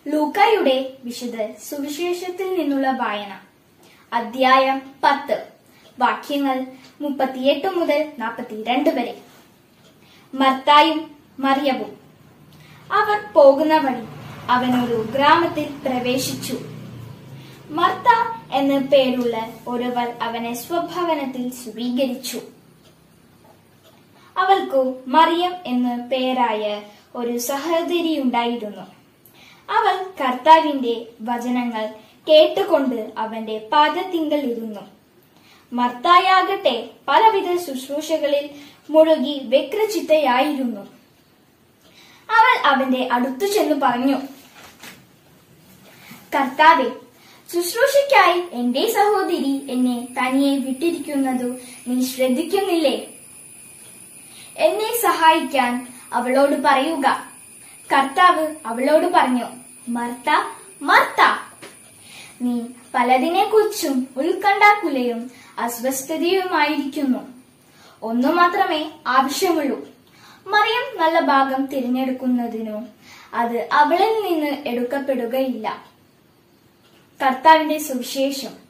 ലൂക്കായുടെ വിശുദ്ധ സുവിശേഷത്തിൽ നിന്നുള്ള വായന അധ്യായം പത്ത് വാക്യങ്ങൾ മുപ്പത്തിയെട്ട് മുതൽ നാൽപ്പത്തിരണ്ട് വരെ മർത്തായും മറിയവും അവർ പോകുന്ന വഴി അവനൊരു ഗ്രാമത്തിൽ പ്രവേശിച്ചു മർത്ത എന്ന് പേരുള്ള ഒരുവൾ അവനെ സ്വഭവനത്തിൽ സ്വീകരിച്ചു അവൾക്കു മറിയം എന്ന് പേരായ ഒരു സഹോദരിയുണ്ടായിരുന്നു അവൾ കർത്താവിന്റെ വചനങ്ങൾ കേട്ടുകൊണ്ട് അവന്റെ പാദത്തിങ്കൽ ഇരുന്നു മർത്തായാകട്ടെ പലവിധ ശുശ്രൂഷകളിൽ മുഴുകി വ്യഗ്രചിത്തയായിരുന്നു അവൾ അവന്റെ അടുത്തു ചെന്നു പറഞ്ഞു കർത്താവെ ശുശ്രൂഷയ്ക്കായി എന്റെ സഹോദരി എന്നെ തനിയെ വിട്ടിരിക്കുന്നതു നീ ശ്രദ്ധിക്കുന്നില്ലേ എന്നെ സഹായിക്കാൻ അവളോട് പറയുക കർത്താവ് അവളോട് പറഞ്ഞു മർത്ത മർത്ത നീ പലതിനെക്കുറിച്ചും ഉത്കണ്ഠാകുലയും അസ്വസ്ഥതയുമായിരിക്കുന്നു ഒന്നു മാത്രമേ ആവശ്യമുള്ളൂ മറിയം നല്ല ഭാഗം തിരഞ്ഞെടുക്കുന്നതിനു അത് അവളിൽ നിന്ന് എടുക്കപ്പെടുകയില്ല കർത്താവിന്റെ സുവിശേഷം